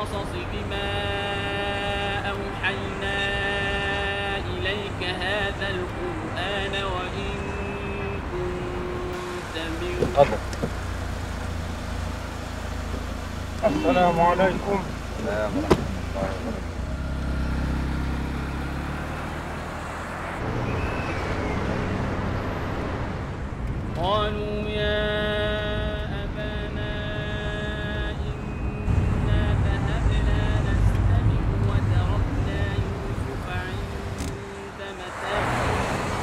القصص بما أوحينا إليك هذا القرآن وإن كنت من اتفضل السلام عليكم السلام ورحمة الله وبركاته قالوا يا أبانا إنا ذهبنا نستبق وتركنا يوسف عند متاعنا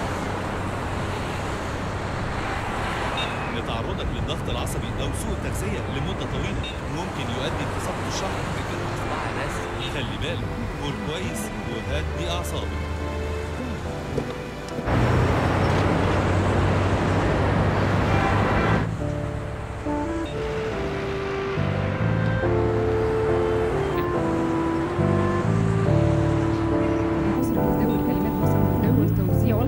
ان تعرضك للضغط العصبي او سوء التغذيه لمده طويله ممكن يؤدي لتساقط الشعر خلي بالك كل كويس وهدي اعصابك حصر تداول كلمات حصر متداول توزيع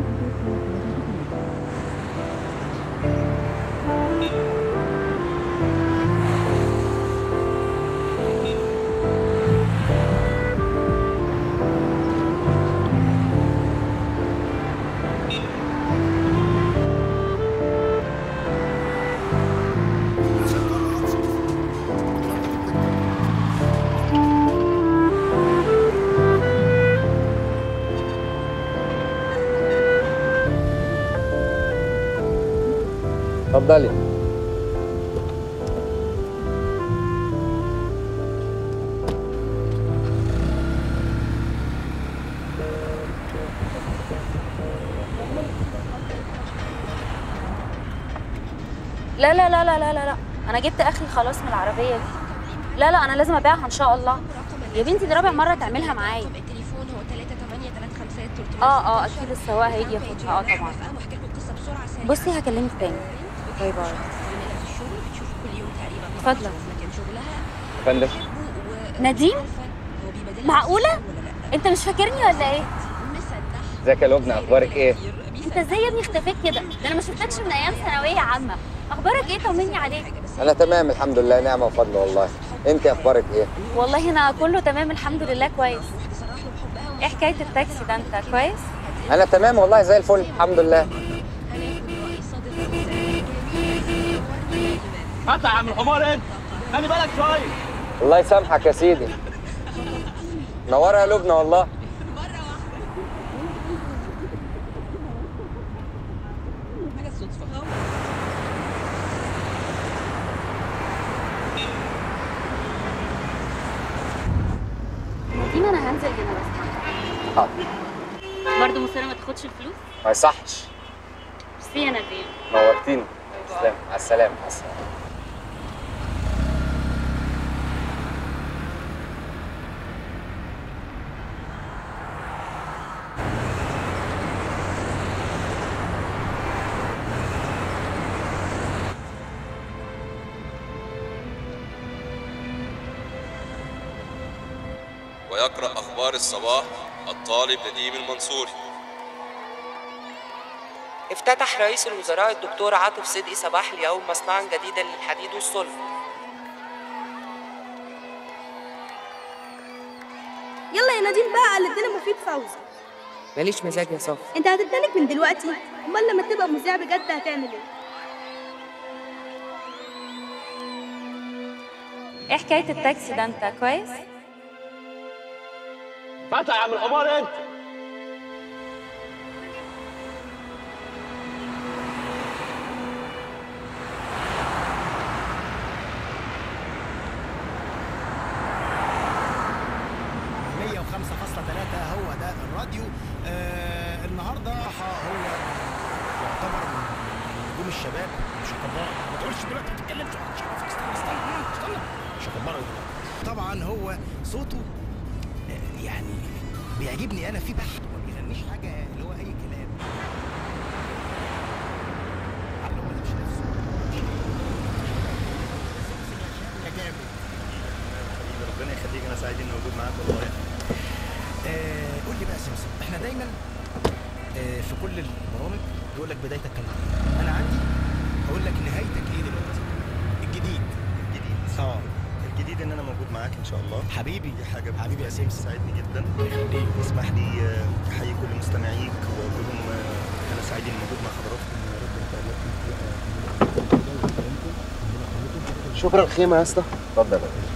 اتفضلي لا لا لا لا لا لا لا انا جبت اخري خلاص من العربيه دي لا لا انا لازم ابيعها ان شاء الله يا بنتي دي رابع مره تعملها معايا التليفون هو 38335 اه اه اكيد السواق هيجي ياخدها اه طبعا واحكي لكم قصه بسرعه سريعه بصي هكلمك تاني باي باي زميلة في الشغل بتشوفه كل يوم تقريبا اتفضل. في مكان شغلها فندم و- نديم؟ هو بيبادلها معقولة؟ ولا لا انت مش فاكرني ولا ايه مصدق ازيك يا لبنى اخبارك ايه انت ازاي يا ابني اختفيت كده ده انا ما شفتكش من ايام ثانويه عامه اخبارك ايه طمني عليك انا تمام الحمد لله نعمه وفضل والله انت اخبارك ايه والله انا كله تمام الحمد لله كويس ايه حكايه التاكسي ده انت كويس انا تمام والله زي الفل الحمد لله هات يا عم الحمار انت خلي بالك شويه الله يسامحك يا سيدي نورة يا لبنى والله حاجه صدفه نديم انا هنزل هنا بس حاضر برضه مصيره ما تاخدش الفلوس ما يصحش ميرسي يا نديم نورتيني تسلم على السلامه مع السلامه ويقرأ أخبار الصباح الطالب نديم المنصوري افتتح رئيس الوزراء الدكتور عاطف صدقي صباح اليوم مصنعا جديدا للحديد والصلب يلا يا نديم بقى على الدنيا مفيد فوزي ماليش مزاج يا صافي انت هتتنك من دلوقتي امال لما تبقى مذيع بجد هتعمل ايه ايه حكايه التاكسي ده انت كويس هات يا عم الحمار انت مية وخمسة فاصلة ثلاثة هو ده الراديو آه النهاردة ح- هو يعتبر من نجوم الشباب مش هكبرك ما تقولش دلوقتي ما تتكلمش مش عارف استنى استنى استنى مش هكبرك دلوقتي طبعا هو صوته آه، يعني بيعجبني انا فيه بحت ما بيغنيش حاجة اللي هو اي كلام اللي هو مش نفسه يا جامد ربنا يخليك انا سعيد اني موجود معاك والله آه قول لي بقى يا سمسم احنا دايما آه في كل البرامج يقول لك بدايتك كانت ايه انا عندي اقول لك نهايتك ايه دلوقتي الجديد الجديد اه الجديد ان انا موجود معاك ان شاء الله حبيبي دي حاجه حبيبي يا سمسم ساعدني جدا يخليك اسمح لي آه، احيي كل مستمعيك واقول لهم آه، انا سعيد اني موجود مع حضراتكم يا رب ان شاء الله شكرا خيمه يا اسطى اتفضل يا باشا.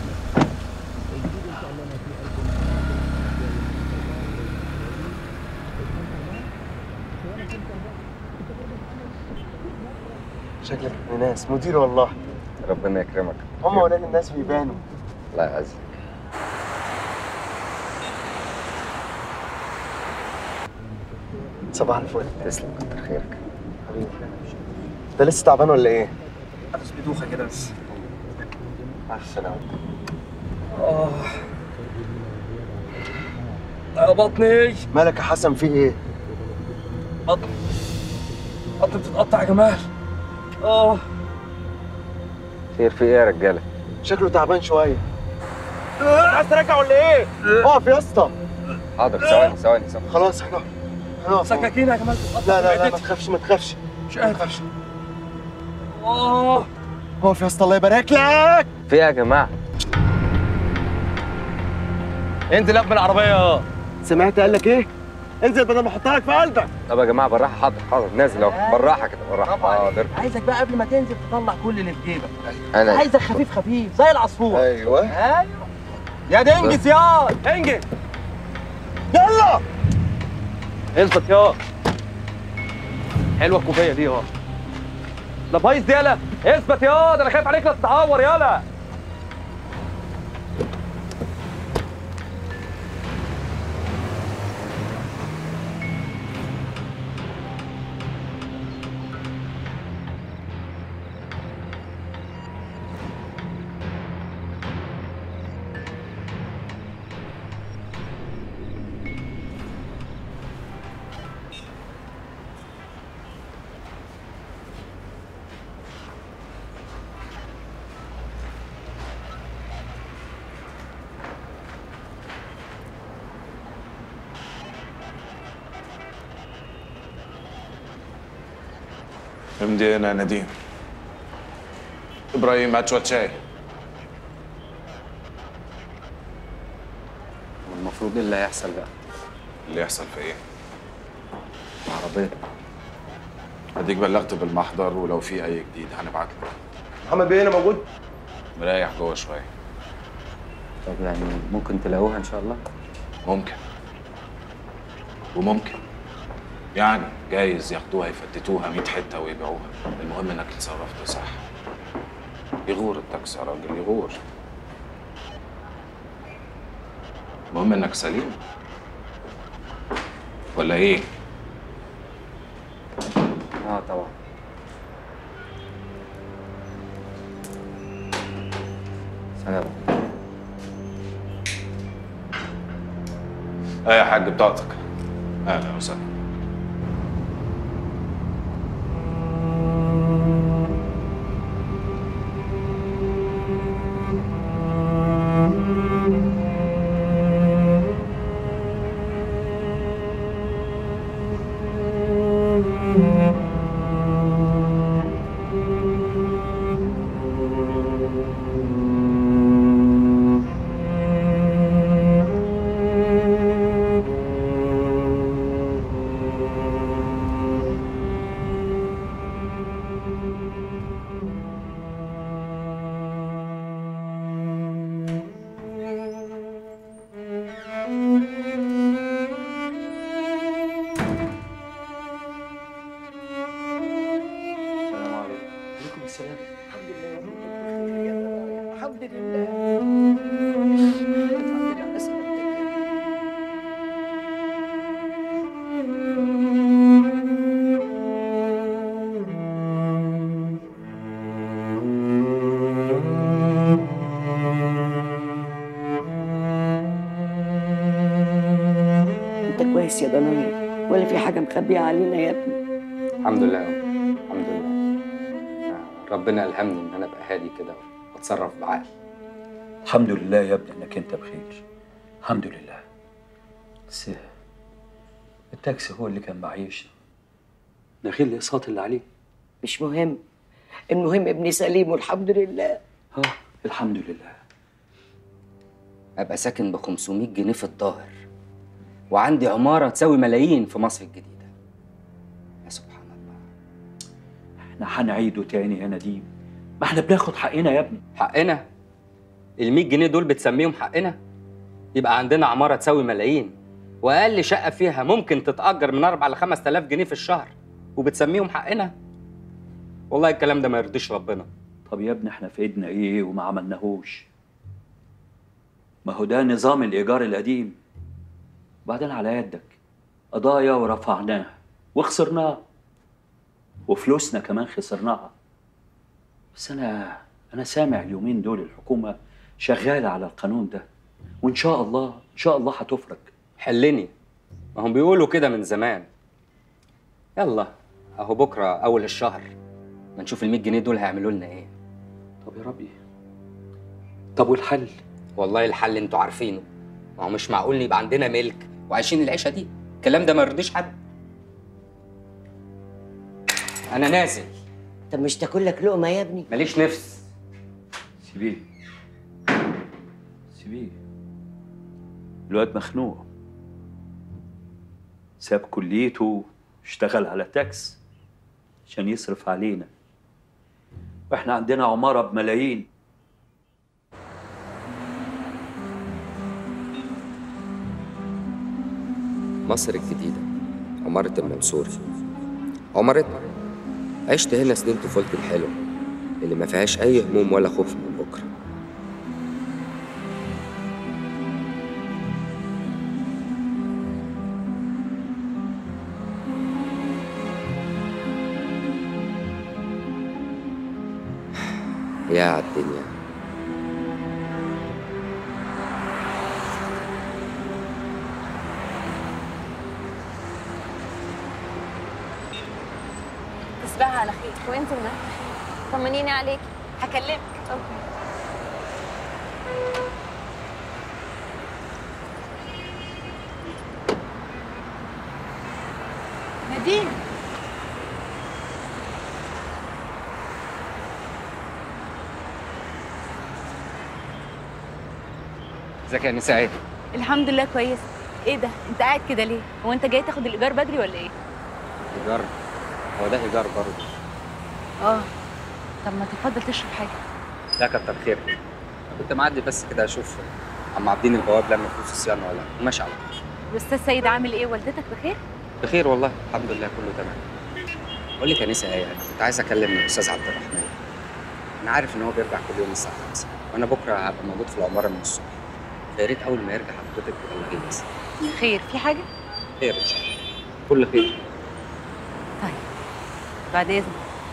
شكلك ابن ناس مدير والله ربنا يكرمك هم ولاد الناس بيبانوا الله يعزك صباح الفل تسلم كتر خيرك حبيبي انت لسه تعبان ولا ايه؟ حاسس بدوخه كده بس مع السلامه اه يا بطني مالك يا حسن في ايه؟ بطني بطني بتتقطع يا جمال اه خير في ايه يا رجاله شكله تعبان شويه عايز ترجع ولا ايه؟ اقف يا اسطى حاضر ثواني ثواني ثواني خلاص احنا هنقف سكاكين يا جمال بتتقطع لا لا لا ما معدتي. تخافش ما تخافش مش ما قادر تخافش اه اقف يا اسطى الله يبارك لك في ايه يا جماعه انزل قبل العربيه سمعت قال لك ايه؟ انزل بدل ما احطها لك في قلبك طب يا جماعه بالراحه حاضر حاضر نازل اهو بالراحه كده بالراحه حاضر عايزك بقى قبل ما تنزل تطلع كل اللي في جيبك انا عايزك خفيف خفيف زي العصفور ايوه ايوه يا دي انجز يا انجز يلا اثبت يا حلوه الكوفيه دي يا ده بايظ دي يالا اثبت يا ده انا خايف عليك لا تتعور يالا امضي هنا يا نديم ابراهيم هات شويه شاي المفروض ايه اللي هيحصل بقى اللي يحصل في ايه العربيه اديك بلغت بالمحضر ولو في اي جديد هنبعت له محمد بيه هنا موجود؟ مريح جوه شويه طب يعني ممكن تلاقوها ان شاء الله ممكن وممكن يعني جايز ياخدوها يفتتوها 100 حته ويبيعوها المهم انك اتصرفت صح يغور التاكسي يا راجل يغور المهم انك سليم ولا ايه اه طبعا سلام ايه يا حاج بطاقتك اهلا وسهلا السلام عليكم عليكم السلام الحمد لله الحمد لله الحمد لله سلامتك انت كويس يا ضنايا ولا في حاجه مخبيه علينا يا ابني الحمد لله يا أم. الحمد لله آه، ربنا الهمني ان انا ابقى هادي كده واتصرف بعقل الحمد لله يا ابني انك انت بخير الحمد لله بس التاكسي هو اللي كان معيشنا ده غير الاقساط اللي عليه مش مهم المهم ابني سليم والحمد لله اه الحمد لله ابقى ساكن ب 500 جنيه في الظاهر وعندي عماره تساوي ملايين في مصر الجديده يا سبحان الله احنا هنعيده تاني يا نديم ما احنا بناخد حقنا يا ابني حقنا ال 100 جنيه دول بتسميهم حقنا يبقى عندنا عماره تساوي ملايين واقل شقه فيها ممكن تتاجر من 4 ل 5000 جنيه في الشهر وبتسميهم حقنا والله الكلام ده ما يرضيش ربنا طب يا ابني احنا في ايدنا ايه وما عملناهوش ما هو ده نظام الايجار القديم وبعدين على يدك قضايا ورفعناها وخسرناها وفلوسنا كمان خسرناها بس انا انا سامع اليومين دول الحكومه شغاله على القانون ده وان شاء الله ان شاء الله هتفرج حلني ما هم بيقولوا كده من زمان يلا اهو بكره اول الشهر ما نشوف ال 100 جنيه دول هيعملوا لنا ايه طب يا ربي طب والحل والله الحل انتوا عارفينه ما هو مش معقول يبقى عندنا ملك وعايشين العيشه دي الكلام ده ما يرضيش حد انا نازل طب مش تاكل لك لقمه يا ابني ماليش نفس سيبيه سيبيه الواد مخنوق ساب كليته اشتغل على تاكس عشان يصرف علينا واحنا عندنا عمارة بملايين مصر الجديدة عمارة المنصوري عمارتنا عشت هنا سنين طفولتي الحلوة اللي ما فيهاش أي هموم ولا خوف من بكرة يا عالدنيا تصبحي على خير وانت من طمنيني عليكي هكلمك اوكي نادين ازيك يا نساء الحمد لله كويس ايه ده انت قاعد كده ليه هو انت جاي تاخد الايجار بدري ولا ايه إيجار هو ده إيجار برضه اه طب ما تفضل تشرب حاجه لا كتر خير كنت معدي بس كده أشوف عم عابدين البواب لما فلوس الصيانة ولا وماشي على طول الاستاذ سيد عامل ايه والدتك بخير بخير والله الحمد لله كله تمام بقول لك يا نساء ايه انا كنت عايز اكلم الاستاذ عبد الرحمن انا عارف ان هو بيرجع كل يوم الساعه 5 وانا بكره هبقى موجود في العماره من الصبح فيا ريت اول ما يرجع حضرتك تبلغيني بس خير في حاجه خير ان شاء الله كل خير بعد اذنك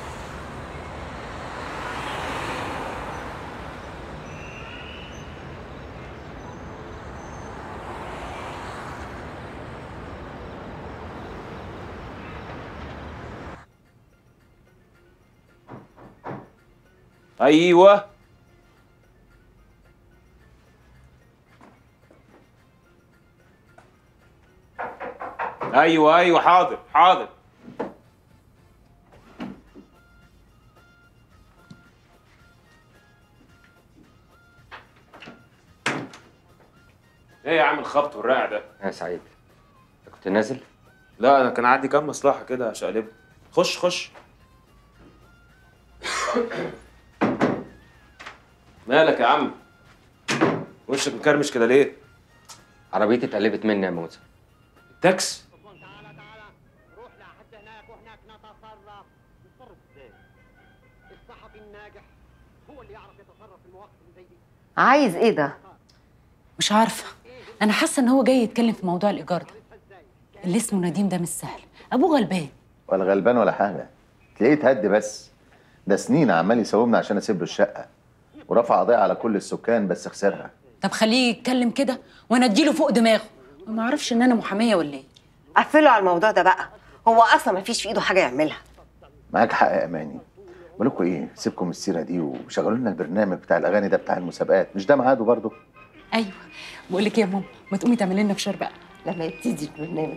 ايوه ايوه ايوه حاضر حاضر ايه يا عم الخبط والرقع ده يا سعيد أنت كنت نازل لا انا كان عندي كام مصلحه كده هشقلبها خش خش مالك يا عم وشك مكرمش كده ليه عربيتي اتقلبت مني يا موزة التاكس عايز ايه ده؟ مش عارفه انا حاسه ان هو جاي يتكلم في موضوع الايجار ده اللي اسمه نديم ده مش سهل ابوه غلبان ولا غلبان ولا حاجه تلاقيه اتهد بس ده سنين عمال يساومنا عشان اسيب له الشقه ورفع قضيه على كل السكان بس خسرها طب خليه يتكلم كده وانا اديله فوق دماغه وما اعرفش ان انا محاميه ولا ايه قفلوا على الموضوع ده بقى هو اصلا ما فيش في ايده حاجه يعملها معاك حق يا اماني بقول لكم ايه سيبكم من السيره دي وشغلوا لنا البرنامج بتاع الاغاني ده بتاع المسابقات مش ده ميعاده برضه ايوه بقول لك ايه يا ماما ما تقومي تعملي لنا فشار بقى لما يبتدي البرنامج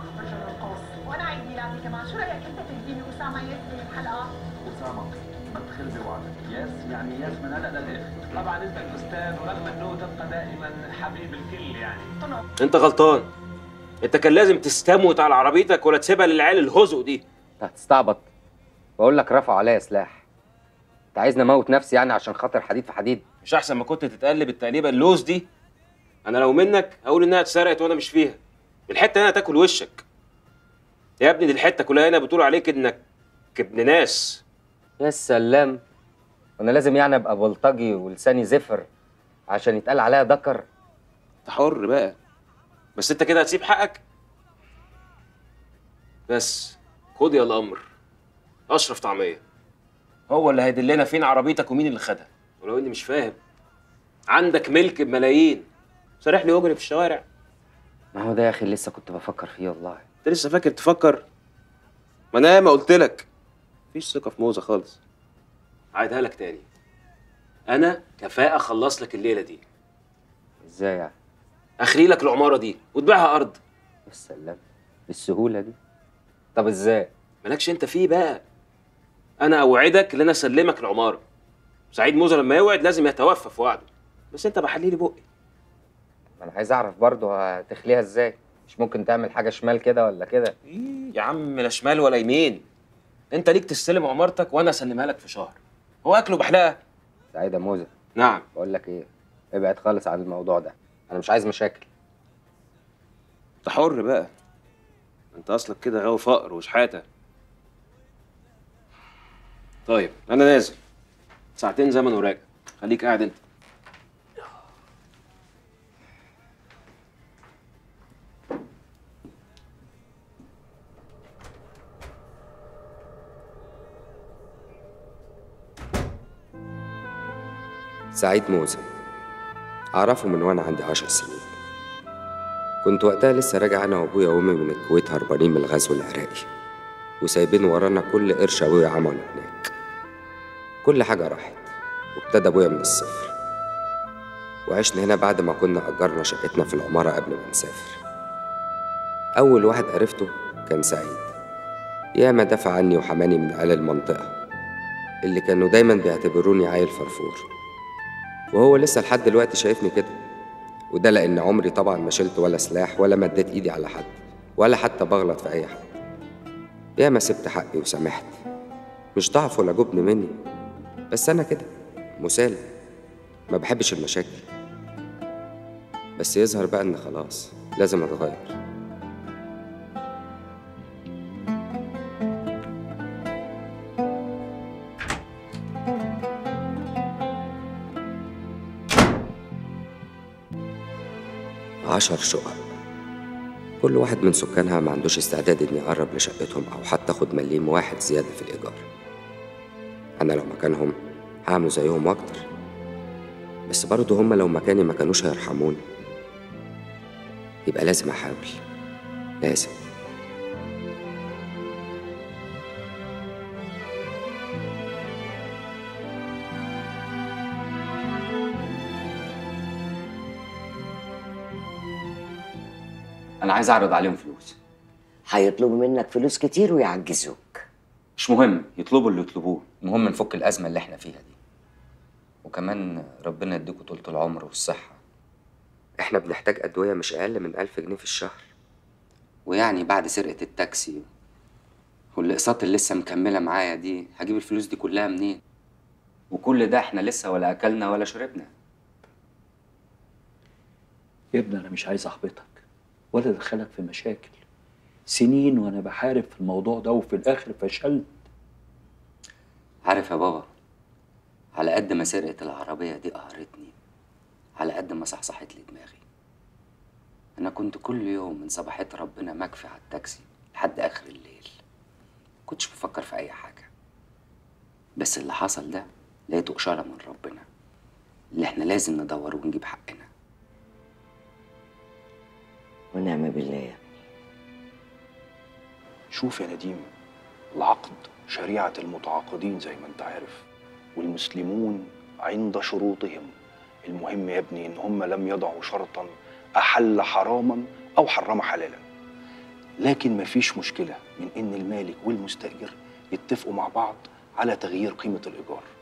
وانا عيد ميلادي كمان شو رايك انت تهديني اسامه ياسر الحلقه؟ اسامه داخل بوعدك ياس يعني ياس من هلا للاخر طبعا انت الاستاذ ورغم انه تبقى دائما حبيب الكل يعني انت غلطان انت كان لازم تستموت على عربيتك ولا تسيبها للعيال الهزق دي هتستعبط بقول لك رفعوا عليا سلاح انت عايزني اموت نفسي يعني عشان خاطر حديد في حديد مش احسن ما كنت تتقلب التقليبه اللوز دي انا لو منك هقول انها اتسرقت وانا مش فيها الحته هنا تاكل وشك يا ابني دي الحته كلها هنا بتقول عليك انك ابن ناس يا سلام انا لازم يعني ابقى بلطجي ولساني زفر عشان يتقال عليا دكر انت حر بقى بس انت كده هتسيب حقك بس خد يا الامر اشرف طعميه هو اللي هيدلنا فين عربيتك ومين اللي خدها ولو اني مش فاهم عندك ملك بملايين سارح لي واجري في الشوارع ما هو ده يا اخي اللي لسه كنت بفكر فيه والله انت لسه فاكر تفكر ما انا ما قلت لك مفيش ثقه في موزه خالص عايدها لك تاني انا كفاءه اخلص لك الليله دي ازاي يعني اخري لك العماره دي وتبيعها ارض يا سلام بالسهوله دي طب ازاي مالكش انت فيه بقى انا اوعدك ان انا اسلمك العماره سعيد موزه لما يوعد لازم يتوفى في وعده بس انت بحلي لي بقي ما انا عايز اعرف برضه هتخليها ازاي مش ممكن تعمل حاجه شمال كده ولا كده يا عم لا شمال ولا يمين انت ليك تستلم عمارتك وانا اسلمها لك في شهر هو اكله بحلقه سعيدة موزة نعم بقول لك ايه ابعد خالص عن الموضوع ده انا مش عايز مشاكل انت حر بقى انت اصلك كده غاوي فقر وشحاته طيب انا نازل ساعتين زمن وراجع خليك قاعد انت سعيد موزة أعرفه من وأنا عندي عشر سنين كنت وقتها لسه راجع أنا وأبويا وأمي من الكويت هربانين من الغزو العراقي وسايبين ورانا كل قرش أبويا عمله هناك كل حاجة راحت وابتدى أبويا من الصفر وعشنا هنا بعد ما كنا أجرنا شقتنا في العمارة قبل ما نسافر أول واحد عرفته كان سعيد ياما دافع عني وحماني من أهل المنطقة اللي كانوا دايما بيعتبروني عيل فرفور وهو لسه لحد دلوقتي شايفني كده وده لأن عمري طبعا ما شلت ولا سلاح ولا مديت إيدي على حد ولا حتى بغلط في أي حد ياما سبت حقي وسامحت مش ضعف ولا جبن مني بس أنا كده مسالم ما بحبش المشاكل بس يظهر بقى إن خلاص لازم أتغير عشر شقق كل واحد من سكانها ما عندوش استعداد إني أقرب لشقتهم أو حتى أخد مليم واحد زيادة في الإيجار أنا لو مكانهم هعمل زيهم وأكتر بس برضه هما لو مكاني ما كانوش هيرحموني يبقى لازم أحاول لازم انا عايز اعرض عليهم فلوس هيطلبوا منك فلوس كتير ويعجزوك مش مهم يطلبوا اللي يطلبوه المهم نفك الازمه اللي احنا فيها دي وكمان ربنا يديكوا طولة العمر والصحه إحنا بنحتاج أدوية مش أقل من ألف جنيه في الشهر ويعني بعد سرقه التاكسي والاقساط اللي لسه مكمله معايا دي هجيب الفلوس دي كلها منين وكل ده احنا لسه ولا اكلنا ولا شربنا يا ابني انا مش عايز احبطك ولا ادخلك في مشاكل سنين وانا بحارب في الموضوع ده وفي الاخر فشلت عارف يا بابا على قد ما سرقة العربية دي قهرتني على قد ما صحصحت لي دماغي أنا كنت كل يوم من صباحية ربنا مكفي على التاكسي لحد آخر الليل كنتش بفكر في أي حاجة بس اللي حصل ده لقيته إشارة من ربنا اللي إحنا لازم ندور ونجيب حقنا ونعم بالله شوف يا نديم العقد شريعة المتعاقدين زي ما انت عارف والمسلمون عند شروطهم المهم يا ابني ان هم لم يضعوا شرطا احل حراما او حرم حلالا لكن مفيش مشكلة من ان المالك والمستأجر يتفقوا مع بعض على تغيير قيمة الايجار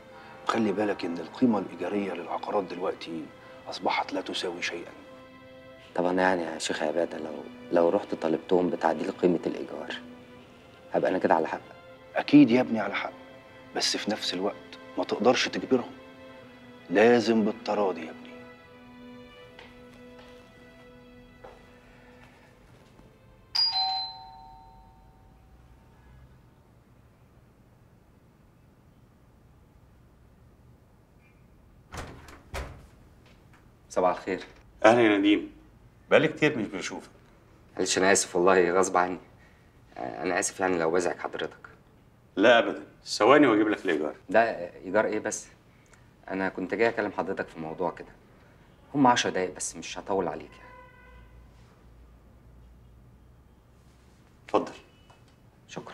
خلي بالك ان القيمه الايجاريه للعقارات دلوقتي اصبحت لا تساوي شيئا طب انا يعني يا شيخ عباده لو لو رحت طالبتهم بتعديل قيمه الايجار هبقى انا كده على حق اكيد يا ابني على حق بس في نفس الوقت ما تقدرش تجبرهم لازم بالتراضي يا ابني صباح الخير اهلا يا نديم بقالي كتير مش بشوفك معلش انا اسف والله غصب عني آه، انا اسف يعني لو بزعج حضرتك لا ابدا ثواني واجيب لك الايجار ده ايجار ايه بس انا كنت جاي اكلم حضرتك في موضوع كده هم عشر دقايق بس مش هطول عليك يعني اتفضل شكرا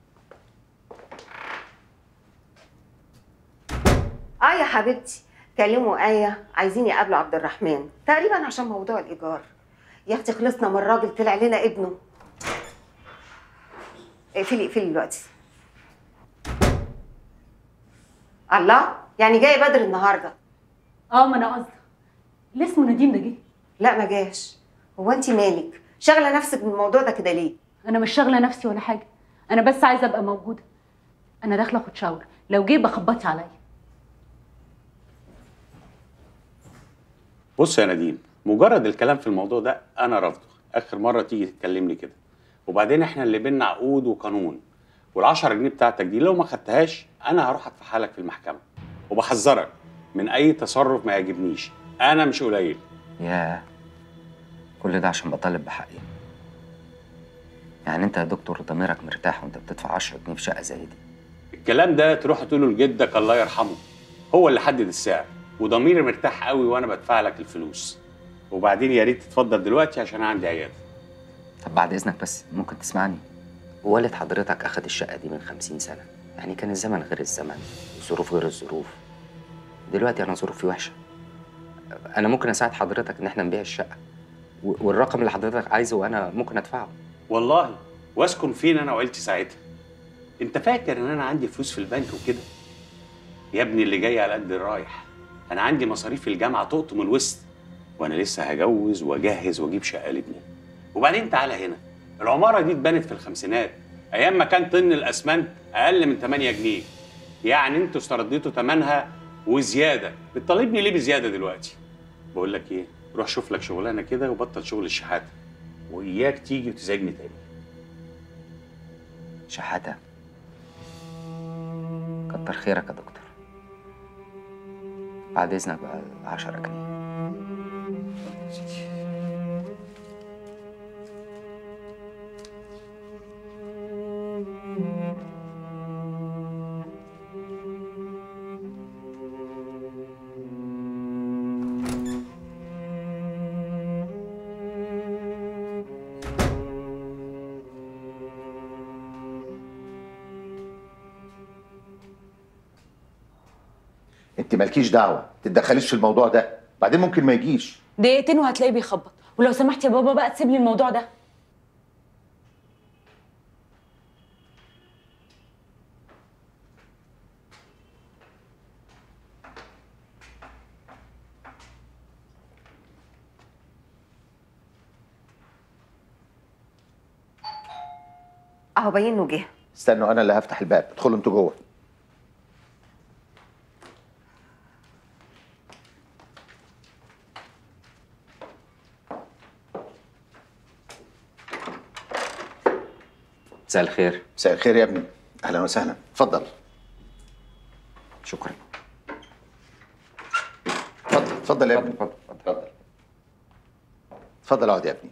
اه يا حبيبتي كلموا آية عايزين يقابلوا عبد الرحمن تقريبا عشان موضوع الإيجار يا أختي خلصنا من الراجل طلع لنا ابنه اقفلي اقفلي دلوقتي الله يعني جاي بدر النهارده اه ما انا قصدي اللي اسمه نديم ده جه لا ما جاش هو انت مالك شاغله نفسك بالموضوع ده كده ليه انا مش شاغله نفسي ولا حاجه انا بس عايزه ابقى موجوده انا داخله اخد شاور لو جه بخبطي عليا بص يا نديم مجرد الكلام في الموضوع ده انا رافضه اخر مره تيجي تكلمني كده وبعدين احنا اللي بينا عقود وقانون وال10 جنيه بتاعتك دي لو ما خدتهاش انا هروح ادفعها لك في المحكمه وبحذرك من اي تصرف ما يعجبنيش انا مش قليل ياه كل ده عشان بطالب بحقي يعني انت يا دكتور ضميرك مرتاح وانت بتدفع 10 جنيه في شقه زي دي الكلام ده تروح تقوله لجدك الله يرحمه هو اللي حدد السعر وضميري مرتاح قوي وانا بدفع لك الفلوس وبعدين يا ريت تتفضل دلوقتي عشان عندي عياده طب بعد اذنك بس ممكن تسمعني والد حضرتك اخد الشقه دي من 50 سنه يعني كان الزمن غير الزمن والظروف غير الظروف دلوقتي انا ظروفي وحشه انا ممكن اساعد حضرتك ان احنا نبيع الشقه و- والرقم اللي حضرتك عايزه انا ممكن ادفعه والله واسكن فين انا وعيلتي ساعتها انت فاكر ان انا عندي فلوس في البنك وكده يا ابني اللي جاي على قد الرايح انا عندي مصاريف الجامعه تقطم الوسط وانا لسه هجوز واجهز واجيب شقه لابني وبعدين تعالى هنا العماره دي اتبنت في الخمسينات ايام ما كان طن الاسمنت اقل من 8 جنيه يعني انتوا استرديتوا ثمنها وزياده بتطالبني ليه بزياده دلوقتي بقول لك ايه روح شوف لك شغلانه كده وبطل شغل الشحاته واياك تيجي وتزعجني تاني شحاته كتر خيرك يا دكتور بعد اذنك بقى 10 جنيه انت مالكيش دعوه تتدخليش في الموضوع ده بعدين ممكن ما يجيش دقيقتين وهتلاقيه بيخبط ولو سمحت يا بابا بقى تسيب لي الموضوع ده اهو باين انه جه استنوا انا اللي هفتح الباب ادخلوا انتوا جوه مساء الخير مساء الخير يا ابني اهلا وسهلا اتفضل شكرا اتفضل اتفضل يا ابني اتفضل اتفضل اتفضل اقعد يا ابني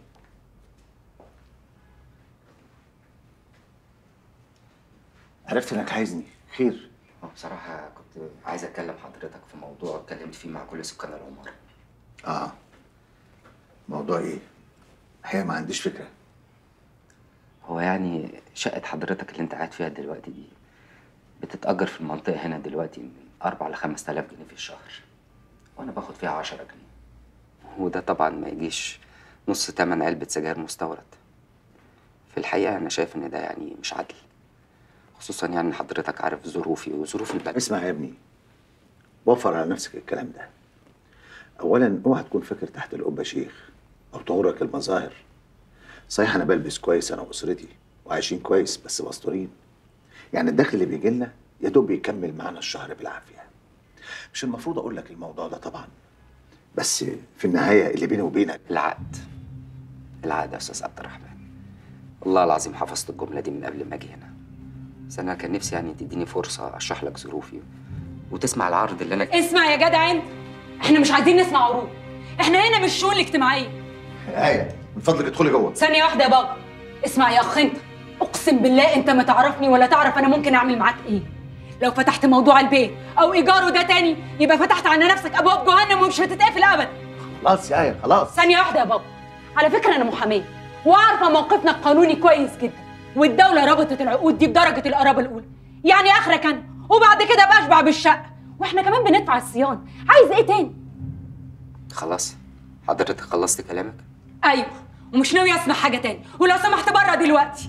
عرفت انك عايزني خير هو بصراحه كنت عايز اتكلم حضرتك في موضوع اتكلمت فيه مع كل سكان العماره اه موضوع ايه الحقيقه ما عنديش فكره هو يعني شقة حضرتك اللي انت قاعد فيها دلوقتي دي بتتأجر في المنطقة هنا دلوقتي من أربع لخمس تلاف جنيه في الشهر وأنا باخد فيها عشرة جنيه وده طبعا ما يجيش نص تمن علبة سجاير مستورد في الحقيقة أنا شايف إن ده يعني مش عدل خصوصا يعني إن حضرتك عارف ظروفي وظروف البلد اسمع يا ابني وفر على نفسك الكلام ده اولا اوعى تكون فاكر تحت القبه شيخ او تغرك المظاهر صحيح انا بلبس كويس انا واسرتي وعايشين كويس بس مستورين يعني الدخل اللي بيجي لنا يا دوب يكمل معانا الشهر بالعافيه مش المفروض اقول لك الموضوع ده طبعا بس في النهايه اللي بيني وبينك العقد العقد يا استاذ عبد الرحمن والله العظيم حفظت الجمله دي من قبل ما اجي هنا بس انا كان نفسي يعني تديني فرصه اشرح لك ظروفي وتسمع العرض اللي انا اسمع يا جدع انت احنا مش عايزين نسمع عروض احنا هنا مش الشؤون الاجتماعيه ايه من فضلك ادخلي جوه ثانيه واحده يا بابا اسمع يا اخ انت اقسم بالله انت ما تعرفني ولا تعرف انا ممكن اعمل معاك ايه لو فتحت موضوع البيت او ايجاره ده تاني يبقى فتحت على نفسك ابواب جهنم ومش هتتقفل ابدا خلاص يا ايه خلاص ثانيه واحده يا بابا على فكره انا محاميه وعارفه موقفنا القانوني كويس جدا والدوله ربطت العقود دي بدرجه القرابه الاولى يعني اخرك انا وبعد كده بشبع بالشقه واحنا كمان بندفع الصيانه عايز ايه تاني خلاص حضرتك خلصت كلامك ايوه ومش ناوي اسمع حاجه تاني ولو سمحت بره دلوقتي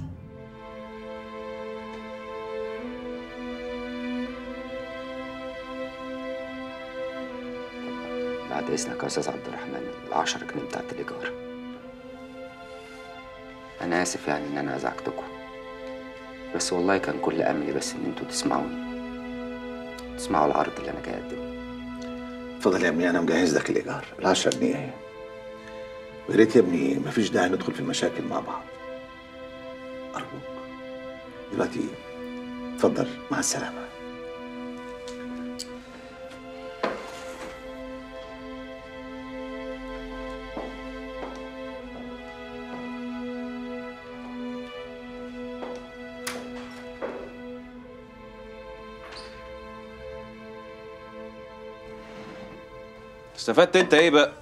بعد اذنك يا استاذ عبد الرحمن العشرة جنيه بتاعت الايجار انا اسف يعني ان انا ازعجتكم بس والله كان كل املي بس ان انتوا تسمعوني تسمعوا العرض اللي انا جاي اقدمه اتفضل يا ابني انا مجهز لك الايجار ال 10 جنيه اهي ويا ريت يا ابني مفيش داعي ندخل في المشاكل مع بعض ارجوك دلوقتي اتفضل مع السلامه استفدت انت ايه بقى؟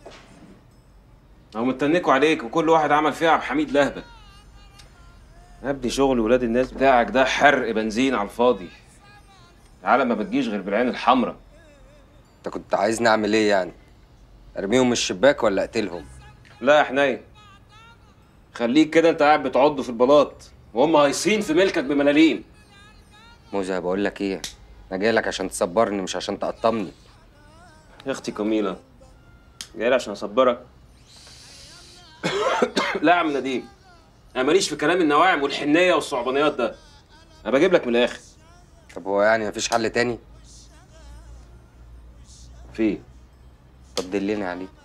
اهو متنكوا عليك وكل واحد عمل فيها عبد الحميد لهبه يا ابني شغل ولاد الناس بتاعك ده حرق بنزين على الفاضي العالم ما بتجيش غير بالعين الحمراء انت كنت عايز نعمل ايه يعني ارميهم من الشباك ولا اقتلهم لا يا حنين خليك كده انت قاعد بتعض في البلاط وهم هايصين في ملكك بملاليم موزة بقول لك ايه انا جاي لك عشان تصبرني مش عشان تقطمني يا اختي كميلة جاي لي عشان اصبرك لا يا عم نديم انا ماليش في كلام النواعم والحنيه والصعبانيات ده انا بجيب لك من الاخر طب هو يعني مفيش حل تاني في طب دلني عليه